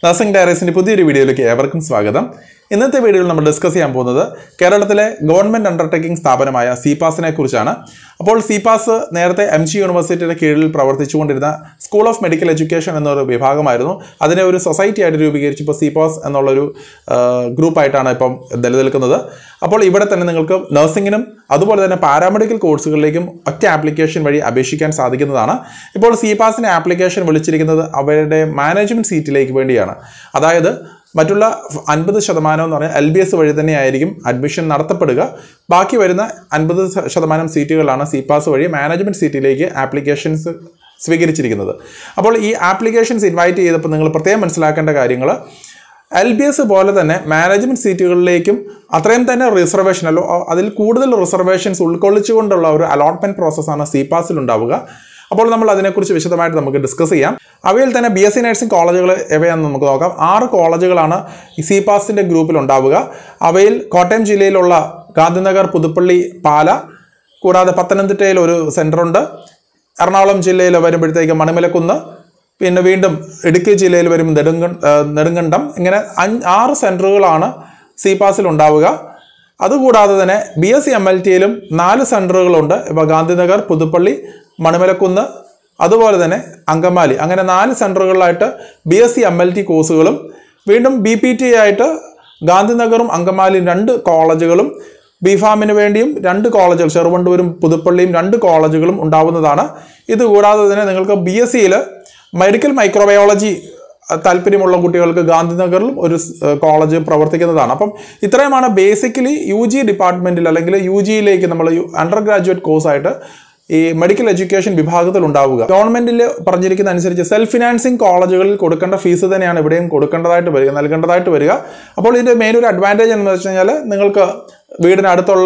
nursing ഡയറീസിൻ്റെ പുതിയൊരു വീഡിയോയിലേക്ക് ഏവർക്കും സ്വാഗതം ഇന്നത്തെ വീഡിയോയിൽ നമ്മൾ ഡിസ്കസ് ചെയ്യാൻ പോകുന്നത് കേരളത്തിലെ ഗവൺമെൻറ് അണ്ടർടേക്കിംഗ് സ്ഥാപനമായ സിപാസിനെ കുറിച്ചാണ് അപ്പോൾ സിപാസ് നേരത്തെ എം ജി യൂണിവേഴ്സിറ്റിയുടെ കീഴിൽ പ്രവർത്തിച്ചുകൊണ്ടിരുന്ന സ്കൂൾ ഓഫ് മെഡിക്കൽ എഡ്യൂക്കേഷൻ എന്നൊരു വിഭാഗമായിരുന്നു അതിനെ ഒരു സൊസൈറ്റി ആയിട്ട് രൂപീകരിച്ചപ്പോൾ സിപാസ് എന്നുള്ളൊരു ആ, ഗ്രൂപ്പായിട്ടാണ് ഇപ്പം നിലനിൽക്കുന്നത് അപ്പോൾ ഇവിടെ തന്നെ നിങ്ങൾക്ക് നഴ്സിംഗിനും അതുപോലെ തന്നെ പാരാമെഡിക്കൽ കോഴ്സുകളിലേക്കും ഒറ്റ ആപ്ലിക്കേഷൻ വഴി അപേക്ഷിക്കാൻ സാധിക്കുന്നതാണ് ഇപ്പോൾ സിപാസിൻ്റെ ആപ്ലിക്കേഷൻ വിളിച്ചിരിക്കുന്നത് അവരുടെ മാനേജ്മെൻറ്റ് സീറ്റിലേക്ക് വേണ്ടിയാണ് അതായത് മറ്റുള്ള അൻപത് ശതമാനം എന്ന് പറഞ്ഞാൽ എൽ ബി എസ് വഴി തന്നെയായിരിക്കും അഡ്മിഷൻ നടത്തപ്പെടുക ബാക്കി വരുന്ന അൻപത് ശതമാനം സീറ്റുകളാണ് സിപാസ് വഴി മാനേജ്മെൻറ്റ് സീറ്റിലേക്ക് ആപ്ലിക്കേഷൻസ് സ്വീകരിച്ചിരിക്കുന്നത് അപ്പോൾ ഈ ആപ്ലിക്കേഷൻസ് ഇൻവൈറ്റ് ചെയ്തപ്പോൾ നിങ്ങൾ പ്രത്യേകം മനസ്സിലാക്കേണ്ട കാര്യങ്ങൾ എൽ ബി എസ് പോലെ തന്നെ മാനേജ്മെൻറ്റ് സീറ്റുകളിലേക്കും അത്രയും തന്നെ റിസർവേഷൻ അല്ലോ അതിൽ കൂടുതൽ റിസർവേഷൻസ് ഉൾക്കൊള്ളിച്ചുകൊണ്ടുള്ള ഒരു അലോട്ട്മെൻറ്റ് പ്രോസസ്സാണ് സി പാസിൽ ഉണ്ടാവുക അപ്പോൾ നമ്മൾ അതിനെക്കുറിച്ച് വിശദമായിട്ട് നമുക്ക് ഡിസ്കസ് ചെയ്യാം അവയിൽ തന്നെ ബി എസ് സി നഴ്സിംഗ് കോളേജുകൾ എവയാണെന്ന് നമുക്ക് നോക്കാം ആറ് കോളേജുകളാണ് ഈ സി പാസിൻ്റെ ഗ്രൂപ്പിൽ ഉണ്ടാവുക അവയിൽ കോട്ടയം ജില്ലയിലുള്ള ഗാന്ധിനഗർ പുതുപ്പള്ളി പാല കൂടാതെ പത്തനംതിട്ടയിൽ ഒരു സെൻ്ററുണ്ട് എറണാകുളം ജില്ലയിൽ വരുമ്പോഴത്തേക്ക് മണിമലക്കുന്ന് പിന്നെ വീണ്ടും ഇടുക്കി ജില്ലയിൽ വരും നെടുങ്ക ആ, നെടുങ്കണ്ടം ഇങ്ങനെ അഞ്ച് ആറ് സെൻറ്ററുകളാണ് സി പാസിൽ ഉണ്ടാവുക അതുകൂടാതെ തന്നെ B S C M L ടിയിലും നാല് സെൻറ്ററുകളുണ്ട് ഇപ്പോൾ ഗാന്ധിനഗർ പുതുപ്പള്ളി മണിമലക്കുന്ന് അതുപോലെ തന്നെ അങ്കമാലി അങ്ങനെ നാല് സെൻറ്ററുകളിലായിട്ട് B S C M L T കോഴ്സുകളും വീണ്ടും ബി പി ടി ആയിട്ട് ഗാന്ധിനഗറും അങ്കമാലിയും രണ്ട് കോളേജുകളും ബി ഫാമിന് വേണ്ടിയും രണ്ട് കോളേജുകൾ ചെറുവണ്ടൂരും പുതുപ്പള്ളിയും രണ്ട് കോളേജുകളും ഉണ്ടാവുന്നതാണ് ഇത് കൂടാതെ തന്നെ നിങ്ങൾക്ക് ബി എസ് സിയിൽ മെഡിക്കൽ മൈക്രോബയോളജി താല്പര്യമുള്ള കുട്ടികൾക്ക് ഗാന്ധിനഗറിലും ഒരു സ്- ഏഹ് കോളേജ് പ്രവർത്തിക്കുന്നതാണ് അപ്പം ഇത്രയുമാണ് ബേസിക്കലി യു ജി ഡിപ്പാർട്ട്മെൻറ്റിൽ അല്ലെങ്കിൽ യു ജിയിലേക്ക് നമ്മൾ അണ്ടർ ഗ്രാജുവേറ്റ് കോഴ്സായിട്ട് ഈ മെഡിക്കൽ എഡ്യൂക്കേഷൻ വിഭാഗത്തിൽ ഉണ്ടാവുക ഗവൺമെന്റിൽ പറഞ്ഞിരിക്കുന്ന അനുസരിച്ച് സെൽഫ് ഫിനാൻസിങ് കോളേജുകളിൽ കൊടുക്കേണ്ട ഫീസ് തന്നെയാണ് ഇവിടെയും കൊടുക്കേണ്ടതായിട്ട് വരിക നൽകേണ്ടതായിട്ട് വരിക അപ്പോൾ ഇതിന്റെ മെയിൻ ഒരു അഡ്വാൻറ്റേജ് എന്ന് വെച്ച് കഴിഞ്ഞാൽ നിങ്ങൾക്ക് വീടിനടുത്തുള്ള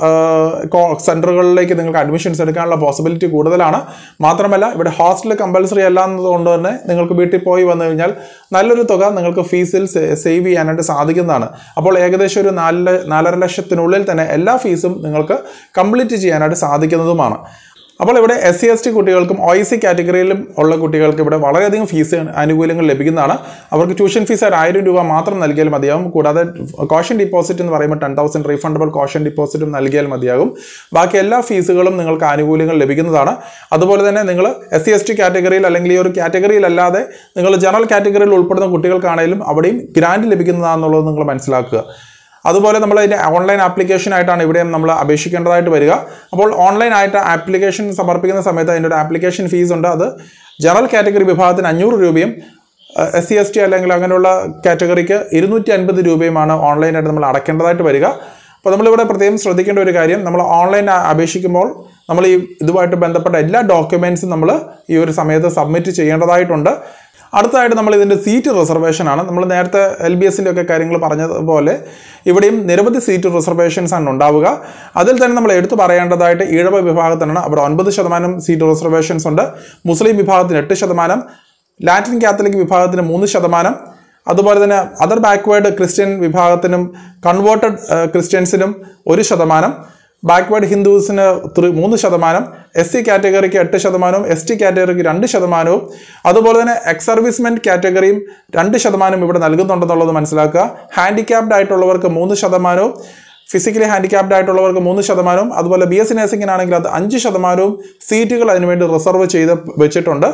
സെൻറ്ററുകളിലേക്ക് നിങ്ങൾക്ക് അഡ്മിഷൻസ് എടുക്കാനുള്ള പോസിബിലിറ്റി കൂടുതലാണ് മാത്രമല്ല ഇവിടെ ഹോസ്റ്റൽ കമ്പൽസറി അല്ലാന്നതുകൊണ്ട് തന്നെ നിങ്ങൾക്ക് വീട്ടിൽ പോയി വന്നു കഴിഞ്ഞാൽ നല്ലൊരു തുക നിങ്ങൾക്ക് ഫീസിൽ സേവ് ചെയ്യാനായിട്ട് സാധിക്കുന്നതാണ് അപ്പോൾ ഏകദേശം ഒരു നാല് നാലര ലക്ഷത്തിനുള്ളിൽ തന്നെ എല്ലാ ഫീസും നിങ്ങൾക്ക് കംപ്ലീറ്റ് ചെയ്യാനായിട്ട് സാധിക്കുന്നതുമാണ് അപ്പോൾ ഇവിടെ എസ് സി എസ് ടി കുട്ടികൾക്കും ഒ സി കാറ്റഗറിയിലും ഉള്ള കുട്ടികൾക്ക് ഇവിടെ വളരെയധികം ഫീസ് ആനുകൂല്യങ്ങൾ ലഭിക്കുന്നതാണ് അവർക്ക് ട്യൂഷൻ ഫീസ് ഒരു ആയിരം രൂപ മാത്രം നൽകിയാൽ മതിയാകും കൂടാതെ കോഷൻ ഡിപ്പോസിറ്റ് എന്ന് പറയുമ്പോൾ ടെൻ തൗസൻഡ് റീഫണ്ടബിൾ കോഷൻ ഡിപ്പോസിറ്റും നൽകിയാൽ മതിയാകും ബാക്കി എല്ലാ ഫീസുകളും നിങ്ങൾക്ക് ആനുകൂല്യങ്ങൾ ലഭിക്കുന്നതാണ് അതുപോലെ തന്നെ നിങ്ങൾ എസ് സി എസ് ടി കാറ്റഗറിയിൽ അല്ലെങ്കിൽ ഈ ഒരു കാറ്റഗറിയിലല്ലാതെ നിങ്ങൾ ജനറൽ കാറ്റഗറിയിൽ ഉൾപ്പെടുന്ന കുട്ടികൾക്കാണെങ്കിലും അവിടെയും ഗ്രാൻഡ് ലഭിക്കുന്നതാണെന്നുള്ളത് നിങ്ങൾ മനസ്സിലാക്കുക അതുപോലെ നമ്മൾ ഇതിൻ്റെ ഓൺലൈൻ ആപ്ലിക്കേഷൻ ആയിട്ടാണ് ഇവിടെ നമ്മൾ അപേക്ഷിക്കേണ്ടതായിട്ട് വരിക അപ്പോൾ ഓൺലൈൻ ആയിട്ട് ആപ്ലിക്കേഷൻ സമർപ്പിക്കുന്ന സമയത്ത് അതിൻ്റെ ഒരു ആപ്ലിക്കേഷൻ ഫീസ് ഉണ്ട് അത് ജനറൽ കാറ്റഗറി വിഭാഗത്തിന് അഞ്ഞൂറ് രൂപയും എസ് സി എസ് ടി അല്ലെങ്കിൽ അങ്ങനെയുള്ള കാറ്റഗറിക്ക് ഇരുന്നൂറ്റി അൻപത് രൂപയുമാണ് ഓൺലൈനായിട്ട് നമ്മൾ അടയ്ക്കേണ്ടതായിട്ട് വരിക അപ്പോൾ നമ്മളിവിടെ പ്രത്യേകം ശ്രദ്ധിക്കേണ്ട ഒരു കാര്യം നമ്മൾ ഓൺലൈൻ അപേക്ഷിക്കുമ്പോൾ നമ്മൾ ഈ ഇതുമായിട്ട് ബന്ധപ്പെട്ട എല്ലാ ഡോക്യുമെൻസും നമ്മൾ ഈ ഒരു സമയത്ത് സബ്മിറ്റ് ചെയ്യേണ്ടതായിട്ടുണ്ട് അടുത്തതായിട്ട് നമ്മൾ ഇതിൻ്റെ സീറ്റ് റിസർവേഷൻ ആണ് നമ്മൾ നേരത്തെ എൽ ബി എസിൻ്റെ ഒക്കെ കാര്യങ്ങൾ പറഞ്ഞതുപോലെ ഇവിടെയും നിരവധി സീറ്റ് റിസർവേഷൻസ് ആണ് ഉണ്ടാവുക അതിൽ തന്നെ നമ്മൾ എടുത്തു പറയേണ്ടതായിട്ട് ഈഴവ വിഭാഗത്തിനാണ് അവിടെ ഒൻപത് ശതമാനം സീറ്റ് റിസർവേഷൻസ് ഉണ്ട് മുസ്ലിം വിഭാഗത്തിന് എട്ട് ശതമാനം ലാറ്റിൻ കാത്തലിക് വിഭാഗത്തിന് മൂന്ന് ശതമാനം അതുപോലെ തന്നെ അതർ ബാക്ക്വേർഡ് ക്രിസ്ത്യൻ വിഭാഗത്തിനും കൺവേർട്ടഡ് ക്രിസ്ത്യൻസിനും ഒരു ശതമാനം ബാക്ക്വേർഡ് ഹിന്ദുസിന് ത്രി മൂന്ന് ശതമാനം എസ് സി കാറ്റഗറിക്ക് എട്ട് ശതമാനവും എസ് ടി കാറ്റഗറിക്ക് രണ്ട് ശതമാനവും അതുപോലെ തന്നെ എക്സ് സർവീസ്മെൻറ്റ് കാറ്റഗറിയും രണ്ട് ശതമാനം ഇവിടെ നൽകുന്നുണ്ടെന്നുള്ളത് മനസ്സിലാക്കുക ഹാൻഡിക്യാപ്ഡ് ആയിട്ടുള്ളവർക്ക് മൂന്ന് ശതമാനവും ഫിസിക്കലി ഹാൻഡിക്യാപ്ഡ് ആയിട്ടുള്ളവർക്ക് മൂന്ന് ശതമാനവും അതുപോലെ ബി എസ് സി നഴ്സിംഗിനാണെങ്കിൽ അത് അഞ്ച് ശതമാനവും സീറ്റുകൾ അതിനുവേണ്ടി റിസർവ് ചെയ്ത് വെച്ചിട്ടുണ്ട്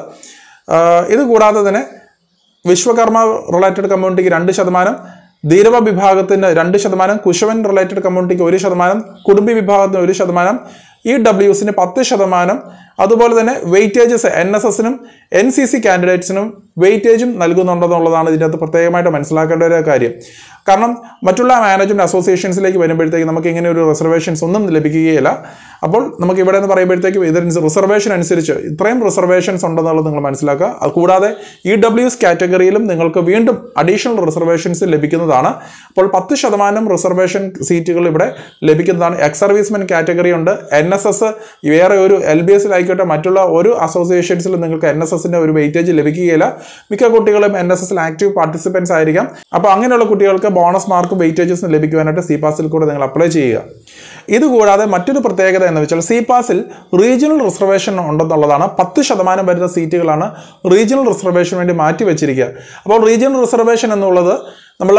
ആഹ് ഇത് കൂടാതെ തന്നെ വിശ്വകർമ്മ റിലേറ്റഡ് കമ്മ്യൂണിറ്റിക്ക് രണ്ട് ശതമാനം ധീരവ വിഭാഗത്തിന് രണ്ട് ശതമാനം കുശവൻ റിലേറ്റഡ് കമ്മ്യൂണിറ്റിക്ക് ഒരു ശതമാനം കുടുംബി വിഭാഗത്തിന് ഒരു ശതമാനം ഇ ഡബ്ല്യുസിന് പത്ത് ശതമാനം അതുപോലെ തന്നെ വെയിറ്റേജസ് എൻ എസ് എസിനും എൻ സി സി കാൻഡിഡേറ്റ്സിനും വെയിറ്റേജും നൽകുന്നുണ്ടെന്നുള്ളതാണ് ഇതിൻ്റെ അകത്ത് പ്രത്യേകമായിട്ട് മനസ്സിലാക്കേണ്ട ഒരു കാര്യം കാരണം മറ്റുള്ള മാനേജ്മെൻറ്റ് അസോസിയേഷൻസിലേക്ക് വരുമ്പോഴത്തേക്ക് നമുക്ക് ഇങ്ങനെ ഒരു റിസർവേഷൻസ് ഒന്നും ലഭിക്കുകയില്ല അപ്പോൾ നമുക്ക് ഇവിടെ എന്ന് പറയുമ്പോഴത്തേക്കും ഇതിന് റിസർവേഷൻ അനുസരിച്ച് ഇത്രയും റിസർവേഷൻസ് ഉണ്ടെന്നുള്ളത് നിങ്ങൾ മനസ്സിലാക്കുക അത് കൂടാതെ ഇ ഡബ്ല്യു എസ് കാറ്റഗറിയിലും നിങ്ങൾക്ക് വീണ്ടും അഡീഷണൽ റിസർവേഷൻസ് ലഭിക്കുന്നതാണ് അപ്പോൾ പത്ത് ശതമാനം റിസർവേഷൻ സീറ്റുകൾ ഇവിടെ ലഭിക്കുന്നതാണ് എക്സ് സർവീസ്മെൻ കാറ്റഗറി ഉണ്ട് എൻ എസ് എസ് വേറെ ഒരു എൽ ബി എസിലായിക്കോട്ടെ ആയിക്കോട്ടെ മറ്റുള്ള ഒരു അസോസിയേഷൻസിലും നിങ്ങൾക്ക് എൻ എസ് എസിൻ്റെ ഒരു വെയിറ്റേജ് ലഭിക്കുകയില്ല മിക്ക കുട്ടികളും എൻ എസ് എസിൽ ആക്റ്റീവ് പാർട്ടിസിപ്പൻസ് ആയിരിക്കാം അപ്പോൾ അങ്ങനെയുള്ള കുട്ടികൾക്ക് ബോണസ് മാർക്കും വെയിറ്റേജസും ലഭിക്കുവാനായിട്ട് സി പാസിൽ കൂടെ നിങ്ങൾ അപ്ലൈ ചെയ്യുക ഇതുകൂടാതെ മറ്റൊരു പ്രത്യേകത എന്ന് വെച്ചാൽ സി പാസിൽ റീജിയണൽ റിസർവേഷൻ ഉണ്ടെന്നുള്ളതാണ് പത്ത് ശതമാനം വരുന്ന സീറ്റുകളാണ് റീജിയണൽ റിസർവേഷന് വേണ്ടി മാറ്റി വെച്ചിരിക്കുക അപ്പോൾ റീജിയണൽ റിസർവേഷൻ എന്നുള്ളത് നമ്മൾ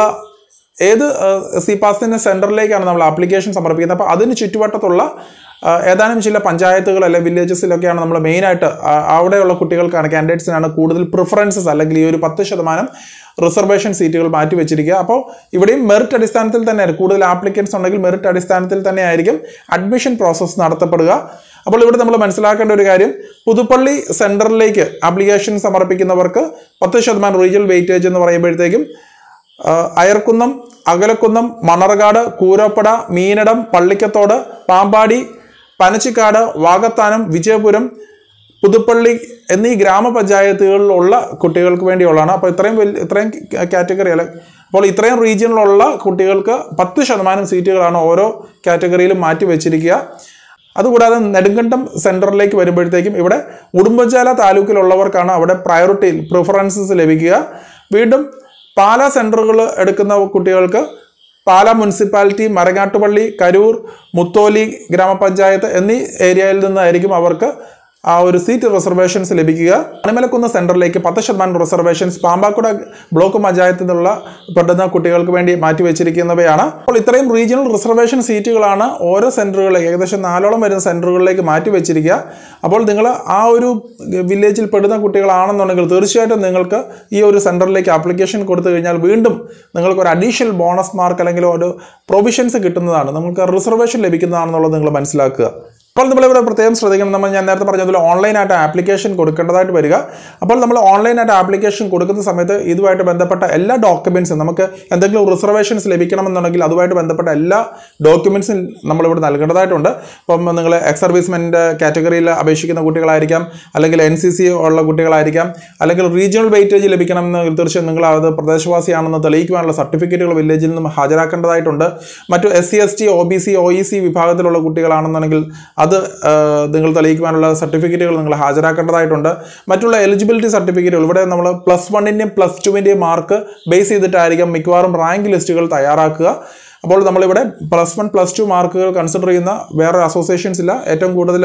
ഏത് സി പാസിൻ്റെ സെൻറ്ററിലേക്കാണ് നമ്മൾ ആപ്ലിക്കേഷൻ സമർപ്പിക്കുന്നത് അപ്പോൾ അതിന് ചുറ്റുവട്ടത്തുള്ള ആ, ഏതാനും ചില പഞ്ചായത്തുകൾ അല്ലെങ്കിൽ വില്ലേജസിലൊക്കെയാണ് നമ്മൾ മെയിനായിട്ട് ആ, അവിടെയുള്ള കുട്ടികൾക്കാണ് കാൻഡിഡേറ്റ്സിനാണ് കൂടുതൽ പ്രിഫറൻസസ് അല്ലെങ്കിൽ ഈ ഒരു പത്ത് ശതമാനം റിസർവേഷൻ സീറ്റുകൾ മാറ്റി വെച്ചിരിക്കുക അപ്പോൾ ഇവിടെയും മെറിറ്റ് അടിസ്ഥാനത്തിൽ തന്നെയാണ് കൂടുതൽ ആപ്ലിക്കൻസ് ഉണ്ടെങ്കിൽ മെറിറ്റ് അടിസ്ഥാനത്തിൽ തന്നെ ആയിരിക്കും അഡ്മിഷൻ പ്രോസസ്സ് നടത്തപ്പെടുക അപ്പോൾ ഇവിടെ നമ്മൾ മനസ്സിലാക്കേണ്ട ഒരു കാര്യം പുതുപ്പള്ളി സെൻറ്ററിലേക്ക് ആപ്ലിക്കേഷൻ സമർപ്പിക്കുന്നവർക്ക് പത്ത് ശതമാനം റീജിയൽ വെയിറ്റേജ് എന്ന് പറയുമ്പോഴത്തേക്കും ആ, അയർക്കുന്നം അകലക്കുന്നം മണർകാട് കൂരോപ്പട മീനടം പള്ളിക്കത്തോട് പാമ്പാടി പനച്ചിക്കാട് വാകത്താനം വിജയപുരം പുതുപ്പള്ളി എന്നീ ഗ്രാമപഞ്ചായത്തുകളിലുള്ള കുട്ടികൾക്ക് വേണ്ടിയുള്ളതാണ് അപ്പോൾ ഇത്രയും വലിയ ഇത്രയും കാറ്റഗറി അല്ല അപ്പോൾ ഇത്രയും റീജിയനിലുള്ള കുട്ടികൾക്ക് പത്ത് ശതമാനം സീറ്റുകളാണ് ഓരോ കാറ്റഗറിയിലും മാറ്റി വെച്ചിരിക്കുക അതുകൂടാതെ നെടുങ്കണ്ടം സെൻറ്ററിലേക്ക് വരുമ്പോഴത്തേക്കും ഇവിടെ ഉടുമ്പൻചാല താലൂക്കിലുള്ളവർക്കാണ് അവിടെ പ്രയോറിറ്റി പ്രിഫറൻസസ് ലഭിക്കുക വീണ്ടും പാലാ സെൻറ്ററുകൾ എടുക്കുന്ന കുട്ടികൾക്ക് പാലാ മുനിസിപ്പാലിറ്റി മരങ്ങാട്ടുപള്ളി കരൂർ മുത്തോലി ഗ്രാമപഞ്ചായത്ത് എന്നീ ഏരിയയിൽ നിന്നായിരിക്കും അവർക്ക് ആ ഒരു സീറ്റ് റിസർവേഷൻസ് ലഭിക്കുക അണിമലക്കുന്ന് സെൻറ്ററിലേക്ക് പത്ത് ശതമാനം റിസർവേഷൻസ് പാമ്പാക്കുട ബ്ലോക്ക് പഞ്ചായത്തിൽ നിന്നുള്ള പെടുന്ന കുട്ടികൾക്ക് വേണ്ടി മാറ്റിവെച്ചിരിക്കുന്നവയാണ് അപ്പോൾ ഇത്രയും റീജിയണൽ റിസർവേഷൻ സീറ്റുകളാണ് ഓരോ സെൻറ്ററുകളിലേക്ക് ഏകദേശം നാലോളം വരുന്ന സെൻറ്ററുകളിലേക്ക് മാറ്റിവെച്ചിരിക്കുക അപ്പോൾ നിങ്ങൾ ആ ഒരു വില്ലേജിൽ പെടുന്ന കുട്ടികളാണെന്നുണ്ടെങ്കിൽ തീർച്ചയായിട്ടും നിങ്ങൾക്ക് ഈ ഒരു സെൻറ്ററിലേക്ക് ആപ്ലിക്കേഷൻ കൊടുത്തു കഴിഞ്ഞാൽ വീണ്ടും നിങ്ങൾക്ക് ഒരു അഡീഷണൽ ബോണസ് മാർക്ക് അല്ലെങ്കിൽ ഒരു പ്രൊവിഷൻസ് കിട്ടുന്നതാണ് നമുക്ക് റിസർവേഷൻ ലഭിക്കുന്നതാണെന്നുള്ളത് നിങ്ങൾ മനസ്സിലാക്കുക അപ്പോൾ നമ്മളിവിടെ പ്രത്യേകം ശ്രദ്ധിക്കണം നമ്മൾ ഞാൻ നേരത്തെ പറഞ്ഞതുപോലെ ഓൺലൈനായിട്ട് ആപ്ലിക്കേഷൻ കൊടുക്കേണ്ടതായിട്ട് വരിക അപ്പോൾ നമ്മൾ ഓൺലൈനായിട്ട് ആപ്ലിക്കേഷൻ കൊടുക്കുന്ന സമയത്ത് ഇതുമായിട്ട് ബന്ധപ്പെട്ട എല്ലാ ഡോക്യുമെൻസും നമുക്ക് എന്തെങ്കിലും റിസർവേഷൻസ് ലഭിക്കണമെന്നുണ്ടെങ്കിൽ അതുമായിട്ട് ബന്ധപ്പെട്ട എല്ലാ ഡോക്യുമെൻസും നമ്മളിവിടെ നൽകേണ്ടതായിട്ടുണ്ട് ഇപ്പം നിങ്ങൾ എക്സ് സർവീസ്മെൻ്റെ കാറ്റഗറിയിൽ അപേക്ഷിക്കുന്ന കുട്ടികളായിരിക്കാം അല്ലെങ്കിൽ എൻ സി സി ഉള്ള കുട്ടികളായിരിക്കാം അല്ലെങ്കിൽ റീജിയണൽ വെയിറ്റേജ് ലഭിക്കണമെന്ന് തീർച്ചയായും നിങ്ങൾ അത് പ്രദേശവാസിയാണെന്ന് തെളിയിക്കുവാനുള്ള സർട്ടിഫിക്കറ്റുകൾ വില്ലേജിൽ നിന്നും ഹാജരാക്കേണ്ടതായിട്ടുണ്ട് മറ്റു S C S T O B C O E C വിഭാഗത്തിലുള്ള കുട്ടികളാണെന്നുണ്ടെങ്കിൽ അത് ആ, നിങ്ങൾ തെളിയിക്കുവാനുള്ള സർട്ടിഫിക്കറ്റുകൾ നിങ്ങൾ ഹാജരാക്കേണ്ടതായിട്ടുണ്ട് മറ്റുള്ള എലിജിബിലിറ്റി സർട്ടിഫിക്കറ്റുകൾ ഇവിടെ നമ്മൾ പ്ലസ് വണ്ണിൻ്റെയും പ്ലസ് ടുവിൻ്റെയും മാർക്ക് ബേസ് ചെയ്തിട്ടായിരിക്കും മിക്കവാറും റാങ്ക് ലിസ്റ്റുകൾ തയ്യാറാക്കുക അപ്പോൾ നമ്മളിവിടെ പ്ലസ് വൺ പ്ലസ് ടു മാർക്കുകൾ കൺസിഡർ ചെയ്യുന്ന വേറെ അസോസിയേഷൻസ് ഇല്ല ഏറ്റവും കൂടുതൽ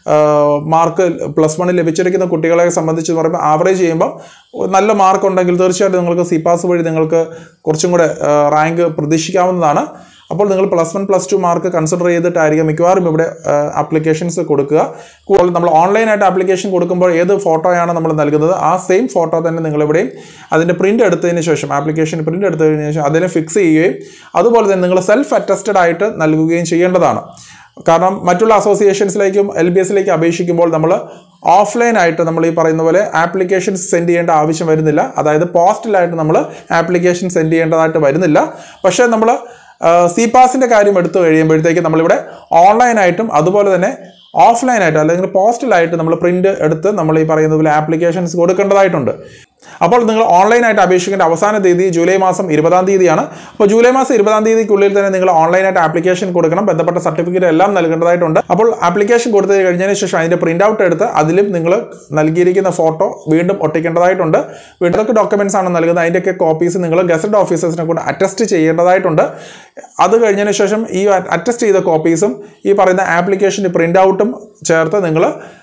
മാർക്ക് പ്ലസ് വണ്ണിൽ ലഭിച്ചിരിക്കുന്ന കുട്ടികളെ സംബന്ധിച്ച് പറയുമ്പോൾ ആവറേജ് ചെയ്യുമ്പോൾ നല്ല മാർക്ക് ഉണ്ടെങ്കിൽ തീർച്ചയായിട്ടും നിങ്ങൾക്ക് സി പാസ് വഴി നിങ്ങൾക്ക് കുറച്ചും കൂടെ റാങ്ക് പ്രതീക്ഷിക്കാവുന്നതാണ് അപ്പോൾ നിങ്ങൾ plus one plus two mark consider ചെയ്തിട്ടായിരിക്കും മിക്കവാറും ഇവിടെ ആപ്ലിക്കേഷൻസ് കൊടുക്കുക കൂടുതൽ നമ്മൾ ഓൺലൈനായിട്ട് ആപ്ലിക്കേഷൻ കൊടുക്കുമ്പോൾ ഏത് ഫോട്ടോയാണ് നമ്മൾ നൽകുന്നത് ആ സെയിം ഫോട്ടോ തന്നെ നിങ്ങളിവിടെയും അതിൻ്റെ പ്രിൻ്റ് എടുത്തതിന് ശേഷം ആപ്ലിക്കേഷൻ പ്രിൻ്റ് എടുത്തതിന് ശേഷം അതിനെ ഫിക്സ് ചെയ്യുകയും അതുപോലെ തന്നെ നിങ്ങൾ സെൽഫ് അറ്റസ്റ്റഡ് ആയിട്ട് നൽകുകയും ചെയ്യേണ്ടതാണ് കാരണം മറ്റുള്ള അസോസിയേഷൻസിലേക്കും എൽ ബി എസിലേക്ക് അപേക്ഷിക്കുമ്പോൾ നമ്മൾ ഓഫ്ലൈൻ ആയിട്ട് നമ്മൾ ഈ പറയുന്ന പോലെ ആപ്ലിക്കേഷൻസ് സെൻഡ് ചെയ്യേണ്ട ആവശ്യം വരുന്നില്ല അതായത് പോസ്റ്റിലായിട്ട് നമ്മൾ ആപ്ലിക്കേഷൻ സെൻഡ് ചെയ്യേണ്ടതായിട്ട് വരുന്നില്ല പക്ഷേ നമ്മൾ സി പാസിൻ്റെ കാര്യം എടുത്തു കഴിയുമ്പോഴത്തേക്ക് നമ്മളിവിടെ ഓൺലൈനായിട്ടും അതുപോലെ തന്നെ ഓഫ്ലൈനായിട്ട് അല്ലെങ്കിൽ പോസ്റ്റലായിട്ട് നമ്മൾ പ്രിന്റ് എടുത്ത് നമ്മൾ ഈ പറയുന്ന പോലെ ആപ്ലിക്കേഷൻസ് കൊടുക്കേണ്ടതായിട്ടുണ്ട് അപ്പോൾ നിങ്ങൾ ഓൺലൈനായിട്ട് അപേക്ഷിക്കേണ്ട അവസാന തീയതി ജൂലൈ മാസം ഇരുപതാം തീയതിയാണ് അപ്പോൾ ജൂലൈ മാസം ഇരുപതാം തീയതിക്കുള്ളിൽ തന്നെ നിങ്ങൾ ഓൺലൈനായിട്ട് ആപ്ലിക്കേഷൻ കൊടുക്കണം ബന്ധപ്പെട്ട സർട്ടിഫിക്കറ്റ് എല്ലാം നൽകേണ്ടതായിട്ടുണ്ട് അപ്പോൾ ആപ്ലിക്കേഷൻ കൊടുത്തു കഴിഞ്ഞതിന് ശേഷം അതിൻ്റെ പ്രിന്റ് ഔട്ട് എടുത്ത് അതിലും നിങ്ങൾ നൽകിയിരിക്കുന്ന ഫോട്ടോ വീണ്ടും ഒട്ടിക്കേണ്ടതായിട്ടുണ്ട് വീണ്ടും ഏതൊക്കെ ഡോക്യുമെന്റ്സ് ആണ് നൽകുന്നത് അതിൻ്റെയൊക്കെ കോപ്പീസ് നിങ്ങൾ ഗസറ്റ് ഓഫീസേഴ്സിനെ കൂടെ അറ്റസ്റ്റ് ചെയ്യേണ്ടതായിട്ടുണ്ട് അത് കഴിഞ്ഞതിന് ശേഷം ഈ അറ്റസ്റ്റ് ചെയ്ത കോപ്പീസും ഈ പറയുന്ന ആപ്ലിക്കേഷൻ്റെ പ്രിന്റ് ഔട്ടും ചേർത്ത് നിങ്ങൾ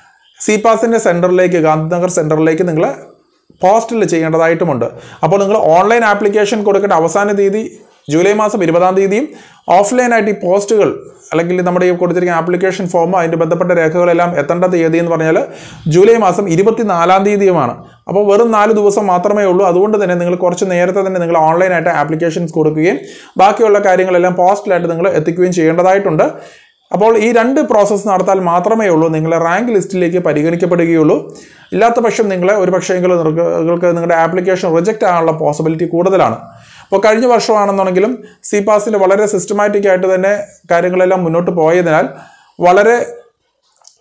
സി പാസിൻ്റെ സെൻറ്ററിലേക്ക് ഗാന്ധിനഗർ സെൻറ്ററിലേക്ക് നിങ്ങൾ പോസ്റ്റിൽ ചെയ്യേണ്ടതായിട്ടുമുണ്ട് അപ്പോൾ നിങ്ങൾ ഓൺലൈൻ ആപ്ലിക്കേഷൻ കൊടുക്കേണ്ട അവസാന തീയതി ജൂലൈ മാസം ഇരുപതാം തീയതിയും ഓഫ്ലൈനായിട്ട് ഈ പോസ്റ്റുകൾ അല്ലെങ്കിൽ നമ്മുടെ ഈ കൊടുത്തിരിക്കുന്ന ആപ്ലിക്കേഷൻ ഫോം അതിൻ്റെ ബന്ധപ്പെട്ട രേഖകളെല്ലാം എത്തേണ്ട തീയതി എന്ന് പറഞ്ഞാൽ ജൂലൈ മാസം ഇരുപത്തിനാലാം തീയതിയുമാണ് അപ്പോൾ വെറും നാല് ദിവസം മാത്രമേ ഉള്ളൂ അതുകൊണ്ട് തന്നെ നിങ്ങൾ കുറച്ച് നേരത്തെ തന്നെ നിങ്ങൾ ഓൺലൈനായിട്ട് ആപ്ലിക്കേഷൻസ് കൊടുക്കുകയും ബാക്കിയുള്ള കാര്യങ്ങളെല്ലാം പോസ്റ്റിലായിട്ട് നിങ്ങൾ എത്തിക്കുകയും ചെയ്യേണ്ടതായിട്ടുണ്ട് അപ്പോൾ ഈ രണ്ട് പ്രോസസ്സ് നടത്താൽ മാത്രമേ ഉള്ളൂ നിങ്ങളെ റാങ്ക് ലിസ്റ്റിലേക്ക് പരിഗണിക്കപ്പെടുകയുള്ളൂ ഇല്ലാത്ത പക്ഷം നിങ്ങളെ ഒരു പക്ഷേങ്കിലും നിങ്ങൾക്ക് നിങ്ങളുടെ ആപ്ലിക്കേഷൻ റിജക്റ്റ് ആകാനുള്ള പോസിബിലിറ്റി കൂടുതലാണ് അപ്പോൾ കഴിഞ്ഞ വർഷമാണെന്നുണ്ടെങ്കിലും സി പാസിൻ്റെ വളരെ സിസ്റ്റമാറ്റിക് ആയിട്ട് തന്നെ കാര്യങ്ങളെല്ലാം മുന്നോട്ട് പോയതിനാൽ വളരെ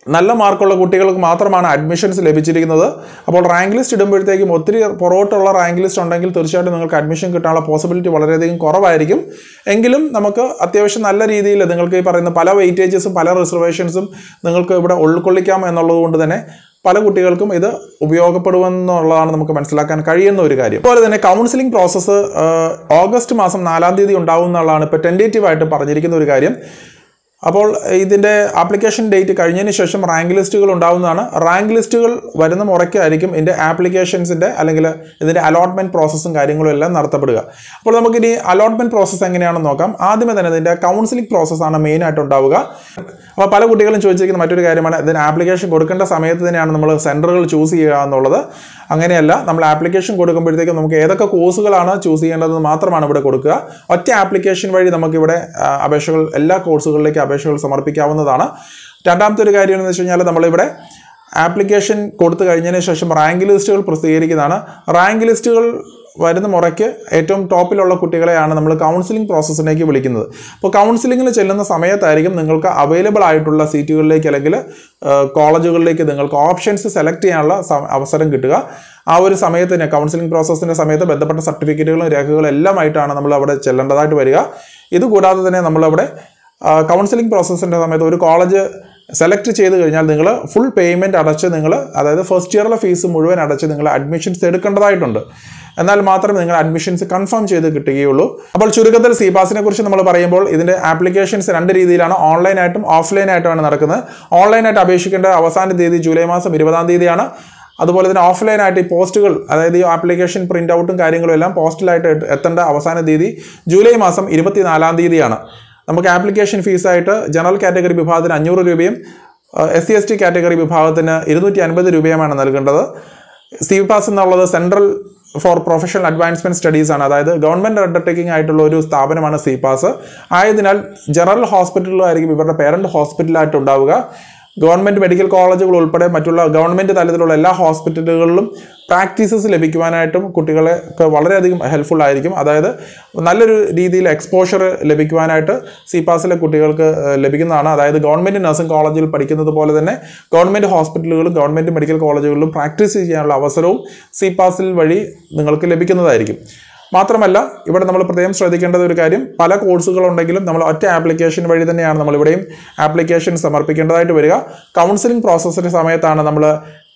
നല്ല മാർക്കുള്ള കുട്ടികൾക്ക് മാത്രമാണ് അഡ്മിഷൻസ് ലഭിച്ചിരിക്കുന്നത് അപ്പോൾ റാങ്ക് ലിസ്റ്റ് ഇടുമ്പോഴത്തേക്കും ഒത്തിരി പുറകോട്ടുള്ള റാങ്ക് ലിസ്റ്റ് ഉണ്ടെങ്കിൽ തീർച്ചയായിട്ടും നിങ്ങൾക്ക് അഡ്മിഷൻ കിട്ടാനുള്ള പോസിബിലിറ്റി വളരെയധികം കുറവായിരിക്കും എങ്കിലും നമുക്ക് അത്യാവശ്യം നല്ല രീതിയിൽ നിങ്ങൾക്ക് ഈ പറയുന്ന പല വെയിറ്റേജസും പല റിസർവേഷൻസും നിങ്ങൾക്ക് ഇവിടെ ഉൾക്കൊള്ളിക്കാം എന്നുള്ളത് കൊണ്ട് തന്നെ പല കുട്ടികൾക്കും ഇത് ഉപയോഗപ്പെടുമെന്നുള്ളതാണ് നമുക്ക് മനസ്സിലാക്കാൻ കഴിയുന്ന ഒരു കാര്യം അതുപോലെ തന്നെ കൗൺസിലിംഗ് പ്രോസസ്സ് ഓഗസ്റ്റ് മാസം നാലാം തീയതി ഉണ്ടാവും എന്നുള്ളതാണ് ഇപ്പോൾ ടെൻറ്റേറ്റീവായിട്ട് പറഞ്ഞിരിക്കുന്ന ഒരു കാര്യം അപ്പോൾ ഇതിൻ്റെ ആപ്ലിക്കേഷൻ ഡേറ്റ് കഴിഞ്ഞതിന് ശേഷം റാങ്ക് ലിസ്റ്റുകൾ ഉണ്ടാവുന്നതാണ് റാങ്ക് ലിസ്റ്റുകൾ വരുന്ന മുറയ്ക്കായിരിക്കും ഇതിൻ്റെ ആപ്ലിക്കേഷൻസിൻ്റെ അല്ലെങ്കിൽ ഇതിൻ്റെ അലോട്ട്മെൻറ്റ് പ്രോസസ്സും കാര്യങ്ങളും എല്ലാം നടത്തപ്പെടുക അപ്പോൾ നമുക്കിനി അലോട്ട്മെൻറ്റ് പ്രോസസ്സ് എങ്ങനെയാണെന്ന് നോക്കാം ആദ്യമേ തന്നെ ഇതിൻ്റെ കൗൺസിലിംഗ് പ്രോസസ്സാണ് മെയിനായിട്ട് ഉണ്ടാവുക അപ്പോൾ പല കുട്ടികളും ചോദിച്ചിരിക്കുന്ന മറ്റൊരു കാര്യമാണ് ഇതിന് ആപ്ലിക്കേഷൻ കൊടുക്കേണ്ട സമയത്ത് തന്നെയാണ് നമ്മൾ സെൻറ്ററുകൾ ചൂസ് ചെയ്യുക എന്നുള്ളത് അങ്ങനെയല്ല നമ്മൾ ആപ്ലിക്കേഷൻ കൊടുക്കുമ്പോഴത്തേക്കും നമുക്ക് ഏതൊക്കെ കോഴ്സുകളാണ് ചൂസ് ചെയ്യേണ്ടതെന്ന് മാത്രമാണ് ഇവിടെ കൊടുക്കുക ഒറ്റ ആപ്ലിക്കേഷൻ വഴി നമുക്കിവിടെ ആ, അപേക്ഷകൾ എല്ലാ കോഴ്സുകളിലേക്ക് അപേക്ഷകൾ സമർപ്പിക്കാവുന്നതാണ് രണ്ടാമത്തെ ഒരു കാര്യം എന്ന് വെച്ച് കഴിഞ്ഞാൽ നമ്മളിവിടെ ആപ്ലിക്കേഷൻ കൊടുത്തു കഴിഞ്ഞതിന് ശേഷം റാങ്ക് ലിസ്റ്റുകൾ പ്രസിദ്ധീകരിക്കുന്നതാണ് റാങ്ക് ലിസ്റ്റുകൾ വരുന്ന മുറയ്ക്ക് ഏറ്റവും ടോപ്പിലുള്ള കുട്ടികളെയാണ് നമ്മൾ കൗൺസിലിംഗ് പ്രോസസ്സിലേക്ക് വിളിക്കുന്നത് അപ്പോൾ കൗൺസിലിങ്ങിൽ ചെല്ലുന്ന സമയത്തായിരിക്കും നിങ്ങൾക്ക് അവൈലബിൾ ആയിട്ടുള്ള സീറ്റുകളിലേക്ക് അല്ലെങ്കിൽ കോളേജുകളിലേക്ക് നിങ്ങൾക്ക് ഓപ്ഷൻസ് സെലക്ട് ചെയ്യാനുള്ള സ- അവസരം കിട്ടുക ആ ഒരു സമയത്ത് തന്നെ കൗൺസിലിംഗ് പ്രോസസ്സിൻ്റെ സമയത്ത് ബന്ധപ്പെട്ട സർട്ടിഫിക്കറ്റുകളും രേഖകളും എല്ലാമായിട്ടാണ് നമ്മൾ അവിടെ ചെല്ലേണ്ടതായിട്ട് വരിക ഇതുകൂടാതെ തന്നെ നമ്മളവിടെ കൗൺസിലിംഗ് പ്രോസസ്സിൻ്റെ സമയത്ത് ഒരു കോളേജ് സെലക്ട് ചെയ്ത് കഴിഞ്ഞാൽ നിങ്ങൾ ഫുൾ പേയ്മെൻറ്റ് അടച്ച് നിങ്ങൾ അതായത് ഫസ്റ്റ് ഇയറിലെ ഫീസ് മുഴുവൻ അടച്ച് നിങ്ങൾ അഡ്മിഷൻസ് എടുക്കേണ്ടതായിട്ടുണ്ട് എന്നാൽ മാത്രമേ നിങ്ങൾ അഡ്മിഷൻസ് കൺഫേം ചെയ്ത് കിട്ടുകയുള്ളൂ അപ്പോൾ ചുരുക്കത്തിൽ സി പാസിനെ കുറിച്ച് നമ്മൾ പറയുമ്പോൾ ഇതിൻ്റെ ആപ്ലിക്കേഷൻസ് രണ്ട് രീതിയിലാണ് ഓൺലൈനായിട്ടും ഓഫ്ലൈനായിട്ടുമാണ് നടക്കുന്നത് ഓൺലൈനായിട്ട് അപേക്ഷിക്കേണ്ട അവസാന തീയതി ജൂലൈ മാസം ഇരുപതാം തീയതിയാണ് അതുപോലെ തന്നെ ഓഫ്ലൈനായിട്ട് ഈ പോസ്റ്റുകൾ അതായത് ഈ ആപ്ലിക്കേഷൻ പ്രിൻ്റ് ഔട്ടും കാര്യങ്ങളും എല്ലാം പോസ്റ്റിലായിട്ട് എത്ത- എത്തേണ്ട അവസാന തീയതി ജൂലൈ മാസം ഇരുപത്തിനാലാം തീയതിയാണ് നമുക്ക് ആപ്ലിക്കേഷൻ ഫീസായിട്ട് ജനറൽ കാറ്റഗറി വിഭാഗത്തിന് അഞ്ഞൂറ് രൂപയും S C S T category വിഭാഗത്തിന് ഇരുന്നൂറ്റി അൻപത് രൂപയുമാണ് നൽകേണ്ടത് സി പാസ് എന്നുള്ളത് central for professional advancement studies ആണ് അതായത് ഗവൺമെന്റ് അണ്ടർടേക്കിംഗ് ആയിട്ടുള്ള ഒരു സ്ഥാപനമാണ് സി പാസ് ആയതിനാൽ ജനറൽ ഹോസ്പിറ്റലുകളായിരിക്കും ഇവരുടെ പേരന്റ് ഹോസ്പിറ്റലായിട്ട് ഉണ്ടാവുക ഗവൺമെന്റ് മെഡിക്കൽ കോളേജുകൾ ഉൾപ്പെടെ മറ്റുള്ള ഗവൺമെന്റ് തലത്തിലുള്ള എല്ലാ ഹോസ്പിറ്റലുകളിലും പ്രാക്ടീസസ് ലഭിക്കുവാനായിട്ടും കുട്ടികളെ ഒക്കെ വളരെയധികം ഹെൽപ്ഫുൾ ആയിരിക്കും അതായത് നല്ലൊരു രീതിയിൽ എക്സ്പോഷർ ലഭിക്കുവാനായിട്ട് സി പാസിലെ കുട്ടികൾക്ക് ഏഹ്, ലഭിക്കുന്നതാണ് അതായത് ഗവൺമെന്റ് നഴ്സിംഗ് കോളേജിൽ പഠിക്കുന്നത് പോലെ തന്നെ ഗവൺമെന്റ് ഹോസ്പിറ്റലുകളും ഗവൺമെന്റ് മെഡിക്കൽ കോളേജുകളിലും പ്രാക്ടീസ് ചെയ്യാനുള്ള അവസരവും സി പാസിൽ വഴി നിങ്ങൾക്ക് ലഭിക്കുന്നതായിരിക്കും മാത്രമല്ല ഇവിടെ നമ്മൾ പ്രത്യേകം ശ്രദ്ധിക്കേണ്ടത് ഒരു കാര്യം പല കോഴ്സുകളുണ്ടെങ്കിലും നമ്മൾ ഒറ്റ ആപ്ലിക്കേഷൻ വഴി തന്നെയാണ് നമ്മൾ ഇവിടെയും ആപ്ലിക്കേഷൻ സമർപ്പിക്കേണ്ടതായിട്ട് വരിക കൗൺസിലിംഗ് പ്രോസസ്സിൻ്റെ സമയത്താണ് നമ്മൾ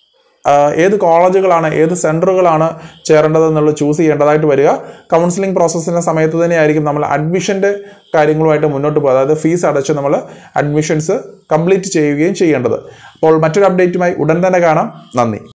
ഏത് കോളേജുകളാണ് ഏത് സെൻറ്ററുകളാണ് ചേരേണ്ടതെന്നുള്ളത് ചൂസ് ചെയ്യേണ്ടതായിട്ട് വരിക കൗൺസിലിംഗ് പ്രോസസ്സിൻ്റെ സമയത്ത് തന്നെയായിരിക്കും നമ്മൾ അഡ്മിഷൻ്റെ കാര്യങ്ങളുമായിട്ട് മുന്നോട്ട് പോകുക അതായത് ഫീസ് അടച്ച് നമ്മൾ അഡ്മിഷൻസ് കംപ്ലീറ്റ് ചെയ്യുകയും ചെയ്യേണ്ടത് അപ്പോൾ മറ്റൊരു അപ്ഡേറ്റുമായി ഉടൻ തന്നെ കാണാം നന്ദി